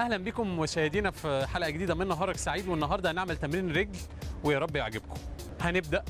اهلا بكم مشاهدينا في حلقه جديده من نهارك سعيد والنهارده هنعمل تمرين رجل ويا رب يعجبكم هنبدا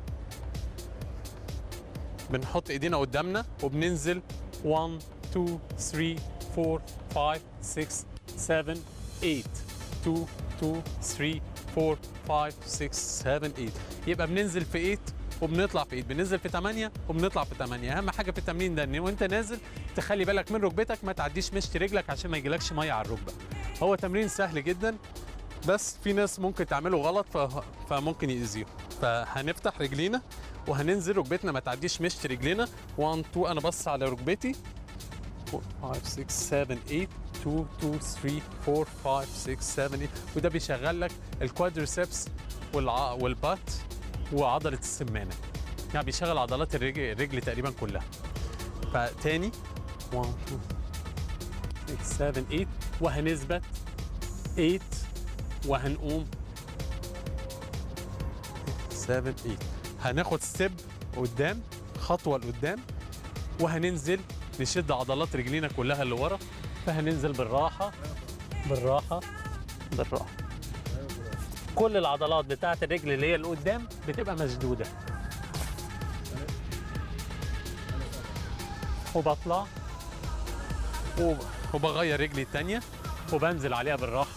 بنحط ايدينا قدامنا وبننزل 1 2 3 4 5 6 7 8 2 2 3 4 5 6 7 8 يبقى بننزل في 8 وبنطلع في 8 بننزل في 8 وبنطلع في 8 اهم حاجه في التمرين ده ان وانت نازل تخلي بالك من ركبتك ما تعديش مشط رجلك عشان ما يجيلكش ميه على الركبه هو تمرين سهل جدا بس في ناس ممكن تعمله غلط ف... فممكن يأذيهم فهنفتح رجلينا وهننزل ركبتنا ما تعديش مشط رجلنا 1 2 انا بص على ركبتي 4 5 6 7 8 2 2 3 4 5 6 7 8 وده بيشغل لك الكوادريسبس والع... والبات وعضله السمانه يعني بيشغل عضلات الرجل, الرجل تقريبا كلها فتاني 1 2 6 7 8 وهنثبت 8 وهنقوم 7 8 هناخد ستيب قدام خطوه لقدام وهننزل نشد عضلات رجلينا كلها اللي ورا فهننزل بالراحه بالراحه بالراحه كل العضلات بتاعت الرجل اللي هي اللي قدام بتبقى مشدوده وبطلع وب- وبغير رجلي التانية وبنزل عليها بالراحة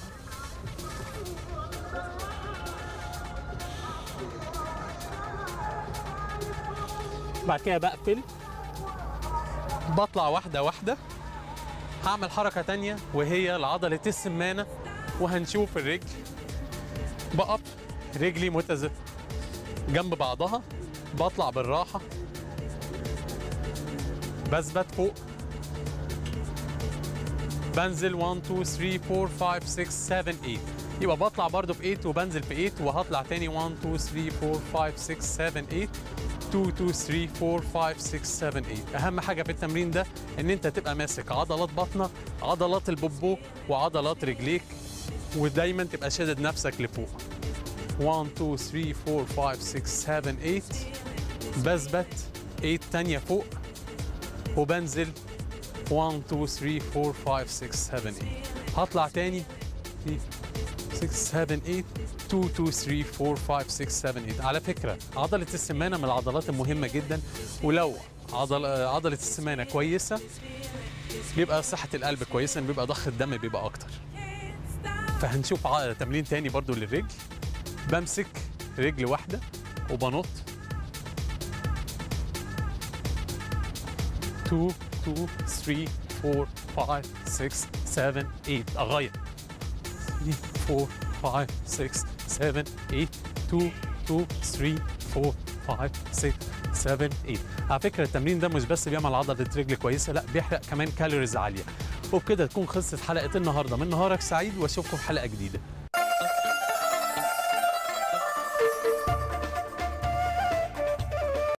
بعد كده بقفل بطلع واحدة واحدة هعمل حركة تانية وهي لعضلة السمانة وهنشوف الرجل بقف رجلي متز جنب بعضها بطلع بالراحة بثبت فوق بنزل 1 2 3 4 5 6 7 8 يبقى بطلع برضو في 8 وبنزل في 8 وهطلع تاني 1 2 3 4 5 6 7 8 2 2 3 4 5 6 7 8 اهم حاجه في التمرين ده ان انت تبقى ماسك عضلات بطنك عضلات البوبو وعضلات رجليك ودايما تبقى شادد نفسك لفوق 1 2 3 4 5 6 7 8 بثبت 8 تانية فوق وبنزل 1 2 3 4 5 6 7 8 هطلع تاني 6 7 8 2 2 3 4 5 6 7 8 على فكرة عضلة السمانة من العضلات المهمة جدا ولو عضل عضلة السمانة كويسة بيبقى صحة القلب كويسة بيبقى ضخ الدم بيبقى أكتر فهنشوف ع- تمرين تاني برضو للرجل بمسك رجل واحدة وبنط 2 2 3 4 5 6 7 8 اغير 3 4 5 6 7 8 2 2 3 4 5 6 7 8 على فكره التمرين ده مش بس بيعمل عضله رجل كويسه لا بيحرق كمان كالوريز عاليه وبكده تكون خلصت حلقه النهارده من نهارك سعيد واشوفكم في حلقه جديده